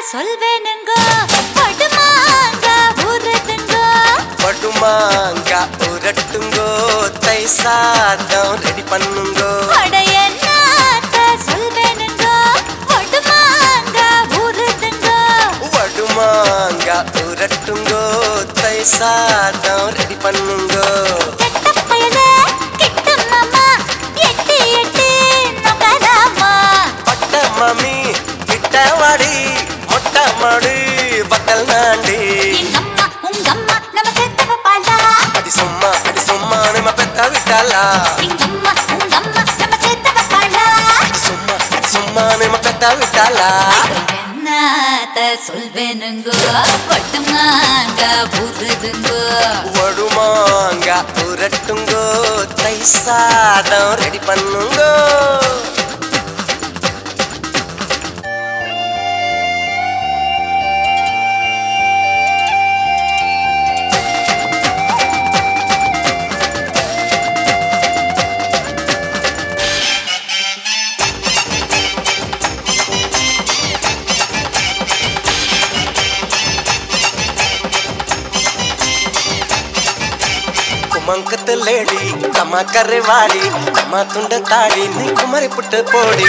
சொல்வேனுங்க படுமாங்க ஊறுதுங்க படுமாங்க உரட்டுங்கோ தை சாதம் ரெடி பண்ணுங்கோ அடையன்னாத்த சொல்வேனுங்க படுமாங்க ஊறுதுங்க வடுமாங்க உரட்டுங்கோ தை சாதம் ரெடி பண்ணுங்கோ கெட்ட பயலே கிட்ட மாமா எட்டி எட்டி நகராமா பட்ட மாமி கிட்ட வாடி மொட்டை மாடு பக்கல் நாண்டி எங்கம்மா உங்கம்மா நம்ம சேர்த்தவ பாலா அடி சும்மா அடி சும்மா நம்ம பெத்த விட்டாளா எங்கம்மா உங்கம்மா நம்ம சேர்த்தவ பாலா அடி சும்மா அடி சும்மா நம்ம பெத்த விட்டாளா என்னத்த சொல்வேனுங்க பட்டுமாங்க புதுதுங்க வடுமாங்க உரட்டுங்கோ தை சாதம் ரெடி பண்ணுங்கோ ಕುಮಂಕದ ಲೇಡಿ ಕಮ ಕರೆವಾಡಿ ಕಮ ತುಂಡ ತಾಡಿ ನೀ ಕುಮರಿ ಪುಟ್ಟ ಪೋಡಿ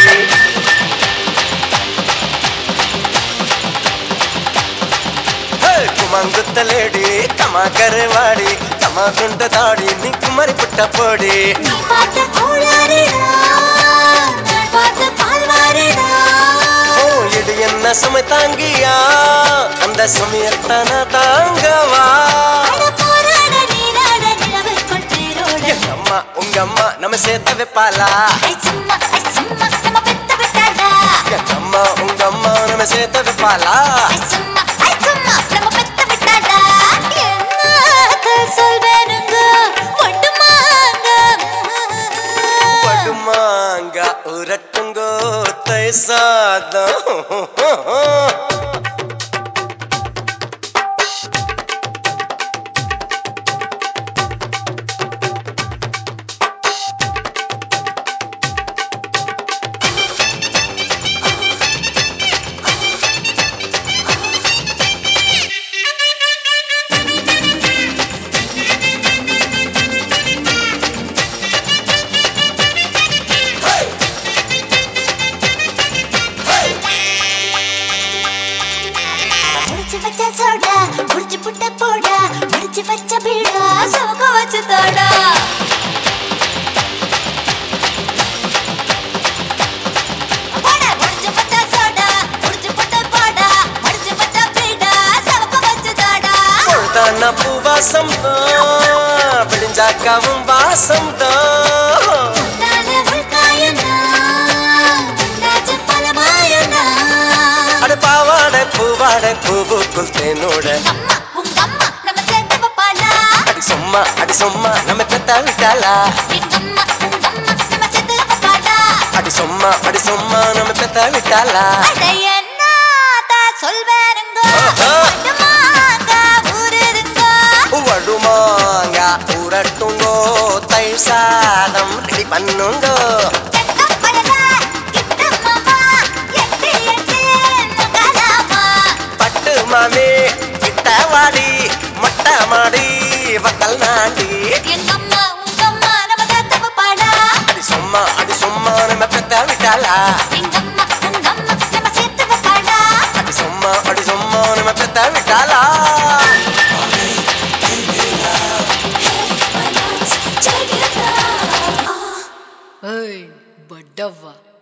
ಹೇ, ಕುಮಂಕದ ಲೇಡಿ ಕಮ ಕರೆವಾಡಿ ಕಮ ತುಂಡ ತಾಡಿ ನೀ ಕುಮರಿ ಪುಟ್ಟ ಪೋಡಿ நீ பார்த்த கோளாறுடா நான் பார்த்த பால்வாறுடா ஓ இது என்ன சுமை தாங்கியா அந்த சுமையத்தான தாங்கவா அட போராட நீராட நிலவுக்குள் தேரோட எங்க அம்மா உங்க அம்மா நம்ம சேர்த்த வைப்பாளா ஐ சும்மா ஐ சும்மா நம்ம பெத்த விட்டாடா எங்க அம்மா உங்க அம்மா நம்ம சேர்த்த வைப்பாளா ஐ சும்மா ஐ சும்மா நம்ம பெத்த விட்டாடா என்னத்த சொல்வேனுங்க ஒட்டுமாங்க படுமாங்க உரட்டுங்கோ தை சாதம் முடிச்சு வச்ச சோடா முடிச்சு புட்ட போடா முடிச்சு வச்ச பீடா சவுக்க வச்சு தோடா போடா, முடிச்சு வச்ச சோடா, முடிச்சு புட்ட போடா, முடிச்சு வச்ச பீடா, சவுக்க வச்சு தோடா. பொழுதான பூவாசம் தான் விடிஞ்சாக்காவும் வாசம் தான் உன்னால உள்காயம்னா, உன்னாச்சு பலமாயம்னா. அட பாவாட பூவாட பூவுக்குள் தேனோட அம்மா, உங்க அம்மா நம்ம சேர்த்து வைப்பாளா? அடி சும்மா அடி சும்மா நம்ம பெத்த விட்டாளா எங்க அம்மா, உங்க அம்மா நம்ம சேர்த்து வைப்பாளா? அடி சும்மா அடி சும்மா நம்ம பெத்த விட்டாளா அட என்னத்த சொல்வேனுங்க ஆஹா. பட்டுமாங்க ஊறுதுங்க வடுமாங்க உரட்டுங்கோ தை சாதம் ரெடி பண்ணுங்கோ கெட்ட பயல கிட்ட மாமா எட்டி எட்டி நகராமா பட்டு மாமி கிட்ட வாடி மொட்டை மாடி வக்கல் நாண்டி எங்க அம்மா உங்க அம்மா நம்ம தத்தவ பாடா அடி சும்மா அடி சும்மா நம்ம பெத்த விட்டாளா எங்க அம்மா உங்க அம்மா நம்ம சேர்த்து பாடா அடி சும்மா அடி சும்மா நம்ம பெத்த விட்டாளா ஏய் பட்டவா